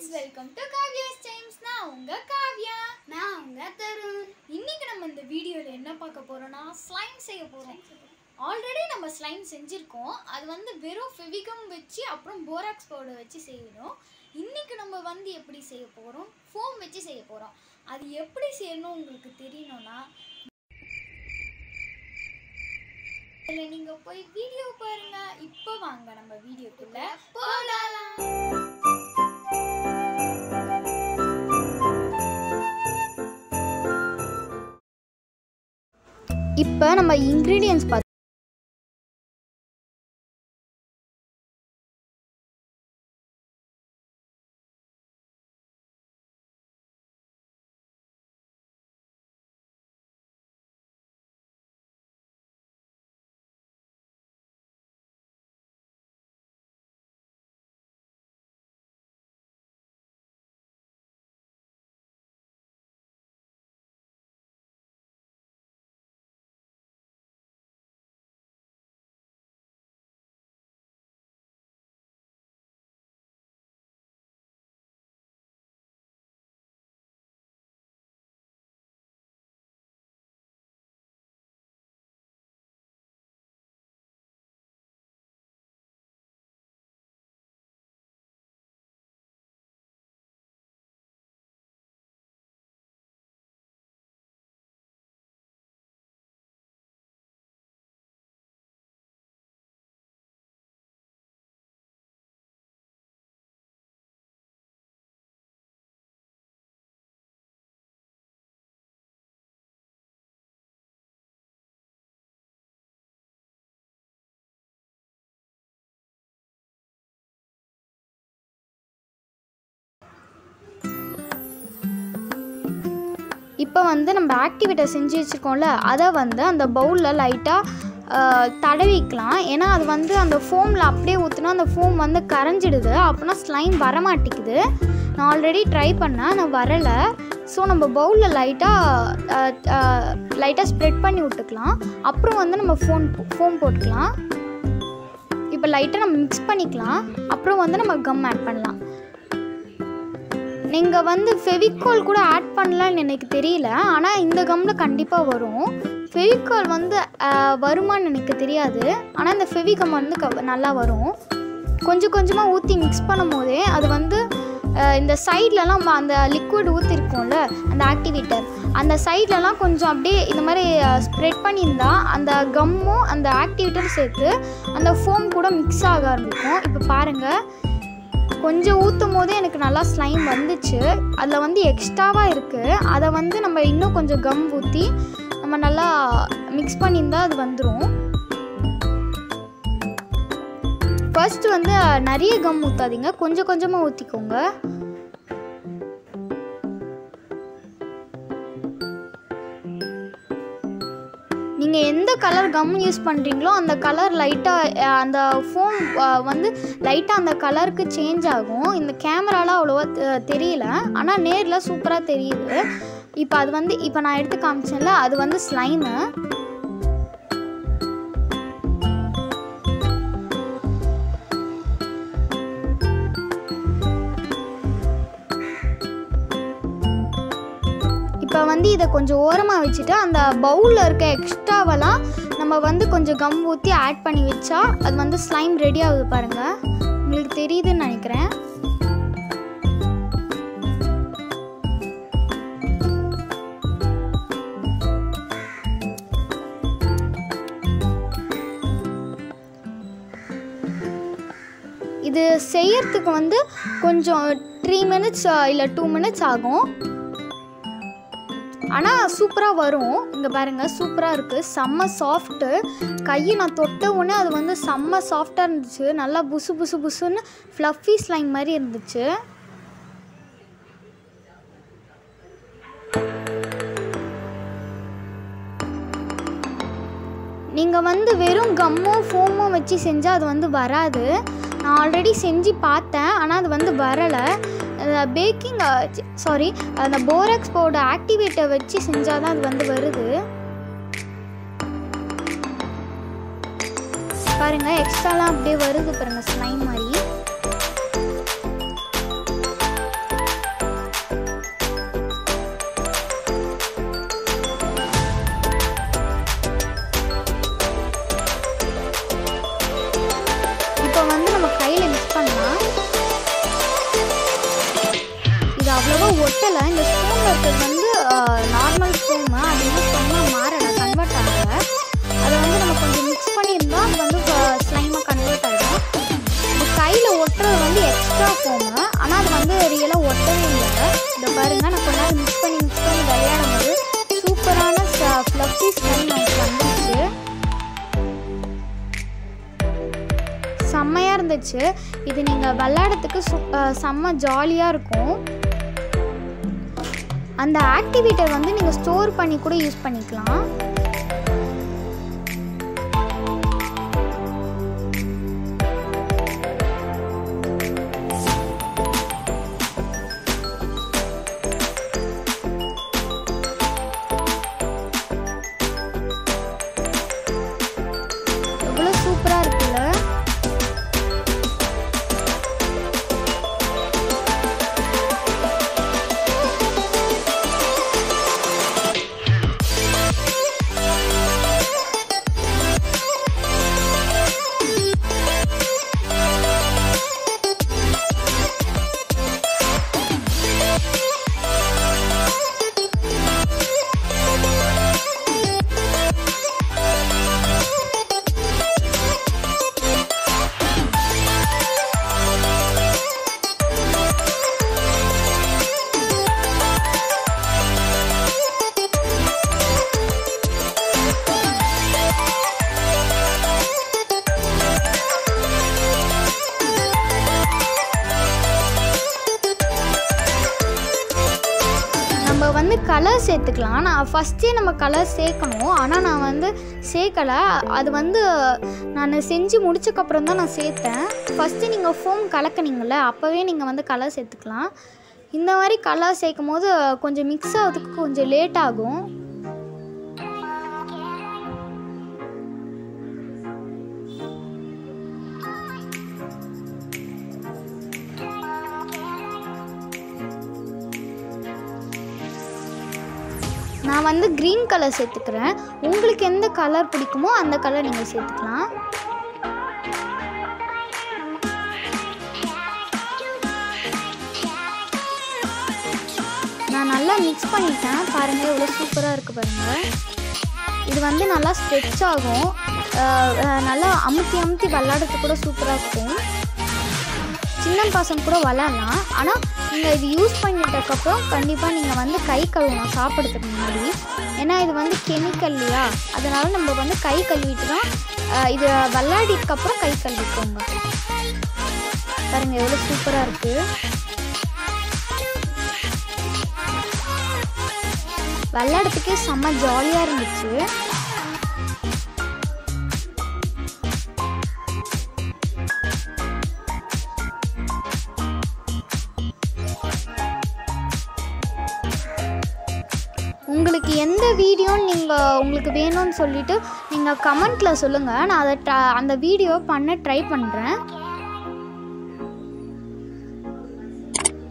welcome to காவ்யாஸ் times நான் உங்க காவ்யா நான் உங்க தருண் இன்னைக்கு நம்ம இந்த வீடியோல என்ன பார்க்க போறோம்னா ஸ்லைம் செய்ய போறோம் ஆல்ரெடி நம்ம ஸ்லைம் செஞ்சிருக்கோம் அது வந்து வெறும் ஃபெவிகம் வச்சு அப்புறம் போராக்ஸ் பவுடர் வச்சு செய்யணும் இன்னைக்கு நம்ம வந்து எப்படி செய்ய போறோம் ஃபோம் வச்சு செய்ய போறோம் அது எப்படி செய்யணும் உங்களுக்கு தெரியணும்னா இதுல நீங்க போய் வீடியோ பாருங்க இப்போ வாங்க நம்ம வீடியோக்குள்ள போகலாம் இப்போ நம்ம இன்க்ரீடியன்ஸ் பார்த்து இப்போ வந்து நம்ம ஆக்டிவேட்டர் செஞ்சு வச்சுருக்கோம்ல அதை வந்து அந்த பவுலில் லைட்டாக தடவிக்கலாம் ஏன்னா அது வந்து அந்த ஃபோமில் அப்படியே ஊற்றுனா அந்த ஃபோம் வந்து கரைஞ்சிடுது அப்படின்னா ஸ்லைம் வரமாட்டேங்குது நான் ஆல்ரெடி ட்ரை பண்ணேன் நான் வரலை ஸோ நம்ம பவுலில் லைட்டாக லைட்டாக ஸ்ப்ரெட் பண்ணி விட்டுக்கலாம் அப்புறம் வந்து நம்ம ஃபோன் ஃபோம் போட்டுக்கலாம் இப்போ லைட்டாக நம்ம மிக்ஸ் பண்ணிக்கலாம் அப்புறம் வந்து நம்ம கம் ஆட் பண்ணலாம் நீங்கள் வந்து ஃபெவிகால் கூட ஆட் பண்ணலான்னு எனக்கு தெரியல ஆனால் இந்த கம்மில் கண்டிப்பாக வரும் ஃபெவிகால் வந்து ஆஹ், வருமான்னு எனக்கு தெரியாது ஆனால் இந்த ஃபெவிகம் வந்து க நல்லா வரும் கொஞ்சம் கொஞ்சமாக ஊற்றி மிக்ஸ் பண்ணும் போதே அது வந்து ஆஹ், இந்த சைட்லலாம் அந்த லிக்விட் ஊற்றிருக்கோம்ல அந்த ஆக்டிவேட்டர் அந்த சைட்லலாம் கொஞ்சம் அப்படியே இந்த மாதிரி ஸ்ப்ரெட் பண்ணியிருந்தா அந்த கம்மும் அந்த ஆக்டிவேட்டரும் சேர்த்து அந்த ஃபோம் கூட மிக்ஸ் ஆக ஆரம்பிக்கும் இப்போ பாருங்கள் கொஞ்சம் ஊற்றும் போதே எனக்கு நல்லா ஸ்லைம் வந்துச்சு அதில் வந்து எக்ஸ்ட்ராவாக இருக்குது அதை வந்து நம்ம இன்னும் கொஞ்சம் கம் ஊற்றி நம்ம நல்லா மிக்ஸ் பண்ணியிருந்தா அது வந்துடும் ஃபர்ஸ்ட் வந்து நிறைய கம் ஊற்றாதீங்க கொஞ்சம் கொஞ்சமாக ஊற்றிக்கோங்க நீங்கள் எந்த கலர் கம் யூஸ் பண்ணுறீங்களோ அந்த கலர் லைட்டாக அந்த ஃபோன் வந்து லைட்டாக அந்த கலருக்கு சேஞ்ச் ஆகும் இந்த கேமரால அவ்வளோவா தெ- தெரியல ஆனால் நேரில் சூப்பராக தெரியுது இப்போ அது வந்து இப்போ நான் எடுத்து காமிச்சேன்ல அது வந்து ஸ்லைமு இப்போ வந்து இதை கொஞ்சம் ஓரமாக வச்சுட்டு அந்த பவுலில் இருக்க எக்ஸ்ட்ராவெல்லாம் நம்ம வந்து கொஞ்சம் கம் ஊற்றி ஆட் பண்ணி வச்சா அது வந்து ஸ்லைம் ரெடி ஆகுது பாருங்கள் உங்களுக்கு தெரியுதுன்னு நினைக்கிறேன் இது செய்யறதுக்கு வந்து கொஞ்சம் த்ரீ மினிட்ஸ் இல்லை டூ மினிட்ஸ் ஆகும் ஆனால் சூப்பராக வரும் இங்கே பாருங்கள் சூப்பராக இருக்குது செம்ம சாஃப்ட்டு கையை நான் தொட்ட உடனே அது வந்து செம்ம சாஃப்டாக இருந்துச்சு நல்லா புசு புசு புசுன்னு ஃப்ளஃபி ஸ்லைம் மாதிரி இருந்துச்சு நீங்கள் வந்து வெறும் கம்மும் ஃபோமும் வச்சு செஞ்சால் அது வந்து வராது நான் ஆல்ரெடி செஞ்சு பார்த்தேன் ஆனால் அது வந்து வரலை பேக்கிங் சாரி அந்த போராக்ஸ் பவுடர் ஆக்டிவேட்டர் வச்சு செஞ்சால் தான் அது வந்து வருது பாருங்க எக்ஸ்ட்ராலாம் அப்படியே வருது பாருங்க ஸ்லைம் மாதிரி ஒட்டலை இந்த ஸ்பூனில் இருக்கிறது வந்து நார்மல் ஸ்பூனு அது யூஸ் பண்ணால் மாறலை கன்வெர்ட் ஆகலை அதை வந்து நம்ம கொஞ்சம் மிக்ஸ் பண்ணியிருந்தோம் அது வந்து ஸ்லைமாக கன்வெர்ட் ஆகிடும் இது கையில் ஒட்டுறது வந்து எக்ஸ்ட்ரா ஃபோமு ஆனால் அது வந்து ரியலாக ஒட்டவே இல்லை இதை பாருங்க நான் கொஞ்ச நேரம் மிக்ஸ் பண்ணி மிக்ஸ் பண்ணி விளையாடும் போது சூப்பரான ஃப்ளஃபி ஸ்லைம் எனக்கு வந்துருச்சு செம்மையாக இருந்துச்சு இது நீங்கள் விளையாடுறதுக்கு சு அஹ் செம்ம ஜாலியாக இருக்கும் அந்த ஆக்டிவேட்டர் வந்து நீங்கள் ஸ்டோர் பண்ணி கூட யூஸ் பண்ணிக்கலாம் எவ்வளோ சூப்பராக இருக்குல்ல நம்ம வந்து கலர் சேர்த்துக்கலாம் நான் ஃபஸ்ட்டே நம்ம கலர் சேர்க்கணும் ஆனால் நான் வந்து சேர்க்கலை அது வந்து நான் செஞ்சு முடிச்சக்கப்புறம் தான் நான் சேர்த்தேன் ஃபஸ்ட்டு நீங்கள் ஃபோம் கலக்குனீங்கள்ல அப்போவே நீங்கள் வந்து கலர் சேர்த்துக்கலாம் இந்த மாதிரி கலர் சேர்க்கும் போது கொஞ்சம் மிக்ஸ் ஆகிறதுக்கு கொஞ்சம் லேட் ஆகும் நான் வந்து க்ரீன் கலர் சேர்த்துக்கிறேன் உங்களுக்கு எந்த கலர் பிடிக்குமோ அந்த கலர் நீங்கள் சேர்த்துக்கலாம் நான் நல்லா மிக்ஸ் பண்ணிட்டேன் பாருங்கள் எவ்வளோ சூப்பராக இருக்குது பாருங்கள் இது வந்து நல்லா ஸ்ட்ரெச் ஆகும் அஹ், அஹ், நல்லா அமுத்தி அமுத்தி விளாடுறதுக்கு கூட சூப்பராக இருக்கும் சின்ன பசங்க கூட விளாட்லாம் ஆனால் நீங்கள் இது யூஸ் பண்ணிட்டதுக்கப்புறம் கண்டிப்பாக நீங்கள் வந்து கை கழுவணும் சாப்பிட்றதுக்கு முன்னாடி ஏன்னா இது வந்து கெமிக்கல் இல்லையா அதனால் நம்ம வந்து கை கழுவிட்டு தான் அஹ், இது விளாடிக்கப்புறம் கை கழுவிக்கோங்க பாருங்க எவ்வளோ சூப்பராக இருக்குது விளையாடுறதுக்கே செம்ம ஜாலியாக இருந்துச்சு உங்களுக்கு எந்த வீடியோன்னு நீங்கள் உங்களுக்கு வேணும்னு சொல்லிட்டு நீங்கள் கமெண்ட்டில் சொல்லுங்கள் நான் அதை ட- அந்த வீடியோ பண்ண ட்ரை பண்ணுறேன்